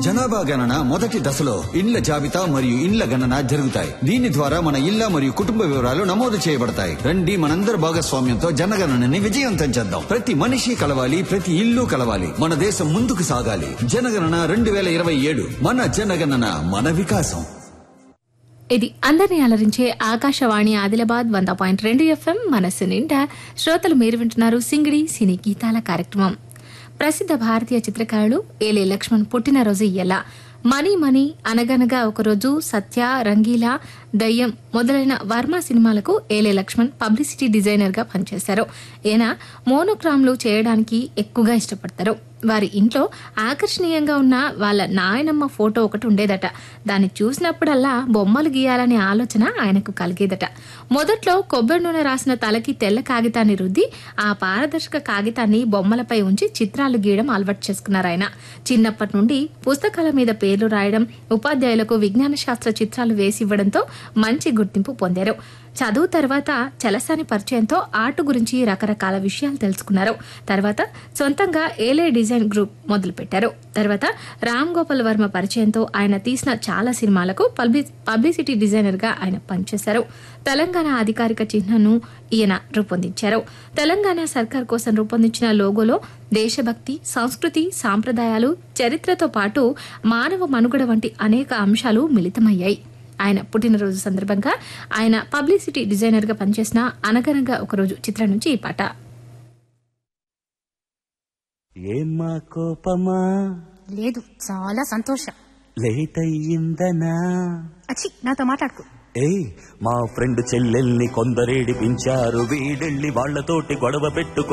జనాభా గణన మొదటి దశలో ఇండ్ల జాబితా మరియు ఇండ్ల గణన జరుగుతాయి దీని ద్వారా మన ఇళ్ల మరియు కుటుంబ వివరాలు నమోదు చేయబడతాయి రండి మనందరి భాగస్వామ్యంతో జనగణనని విజయవంతం చేద్దాం ప్రతి మనిషి కలవాలి ప్రతి ఇల్లు కలవాలి మన దేశం ముందుకు సాగాలి జనగణన రెండు వేల ఇరవై ఏడు మన జనగణన మన వికాసం ఇది అందరినీ అలరించే ఆకాశవాణి ఆదిలాబాద్ వంద పాయింట్ రెండు ఎఫ్ఎం మనస్సు నిండా శ్రోతలు మీరు వింటున్నారు సింగిడి సినీ గీతాల కార్యక్రమం ప్రసిద్ధ భారతీయ చిత్రకారుడు ఏలే లక్ష్మణ్ పుట్టినరోజు ఇయ్యాల మనీ మనీ అనగనగా ఒకరోజు సత్య రంగీలా దయ్యం మొదలైన వర్మ సినిమాలకు ఏలే లక్ష్మణ్ పబ్లిసిటీ డిజైనర్ గా పనిచేశారు ఈయన మోనోక్రామ్లు చేయడానికి ఎక్కువగా ఇష్టపడతారు వారి ఇంట్లో ఆకర్షణీయంగా ఉన్న వాళ్ళ నాయనమ్మ ఫోటో ఒకటి ఉండేదట దాన్ని చూసినప్పుడల్లా బొమ్మలు గీయాలనే ఆలోచన ఆయనకు కలిగేదట మొదట్లో కొబ్బరి నూనె రాసిన తలకి తెల్ల కాగితాన్ని రుద్ది ఆ పారదర్శక కాగితాన్ని బొమ్మలపై ఉంచి చిత్రాలు గీయడం అలవాటు చేసుకున్నారు ఆయన చిన్నప్పటి నుండి పుస్తకాల మీద పేర్లు రాయడం ఉపాధ్యాయులకు విజ్ఞాన శాస్త్ర చిత్రాలు వేసి ఇవ్వడంతో మంచి గుర్తింపు పొందారు చదువు తర్వాత చలసాని పరిచయంతో ఆర్ట్ గురించి రకరకాల విషయాలు తెలుసుకున్నారు తర్వాత సొంతంగా ఏలే డిజైన్ గ్రూప్ మొదలుపెట్టారు తర్వాత రామ్ గోపాల్ వర్మ పరిచయంతో ఆయన తీసిన చాలా సినిమాలకు పబ్లి- పబ్లిసిటీ డిజైనర్ గా ఆయన పనిచేశారు తెలంగాణ అధికారిక చిహ్నను ఈయన రూపొందించారు తెలంగాణ సర్కార్ కోసం రూపొందించిన లోగోలో దేశభక్తి సంస్కృతి సాంప్రదాయాలు చరిత్రతో పాటు మానవ మనుగడ వంటి అనేక అంశాలు మిళితమయ్యాయి ఆయన పుట్టినరోజు సందర్భంగా ఆయన పబ్లిసిటీ డిజైనర్ గా పనిచేసిన అనగనగా ఒకరోజు చిత్రం నుంచి ఈ పాట ఏమ్మా కోపమా లేదు చాలా సంతోషం లేట్ అయ్యిందనా అచ్చి నాతో మాట్లాడుకో ఏయ్ మా ఫ్రెండ్ చెల్లెల్ని కొందరేడిపించారు వీడెళ్ళి వాళ్ళతోటి గొడవ పెట్టుకు